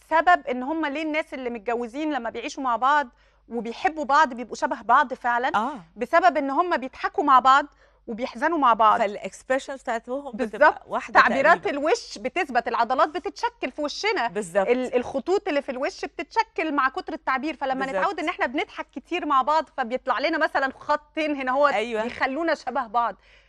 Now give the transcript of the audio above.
سبب ان هم ليه الناس اللي متجوزين لما بيعيشوا مع بعض وبيحبوا بعض بيبقوا شبه بعض فعلا اه بسبب ان هم بيضحكوا مع بعض وبيحزنوا مع بعض فالاكسبريشنز بتاعتهم بالظبط. بتبقى واحده تعبيرات تقريباً. الوش بتثبت العضلات بتتشكل في وشنا بالظبط ال- الخطوط اللي في الوش بتتشكل مع كتر التعبير فلما بالظبط. نتعود ان احنا بنضحك كتير مع بعض فبيطلع لنا مثلا خطين هنا هو أيوة. بيخلونا شبه بعض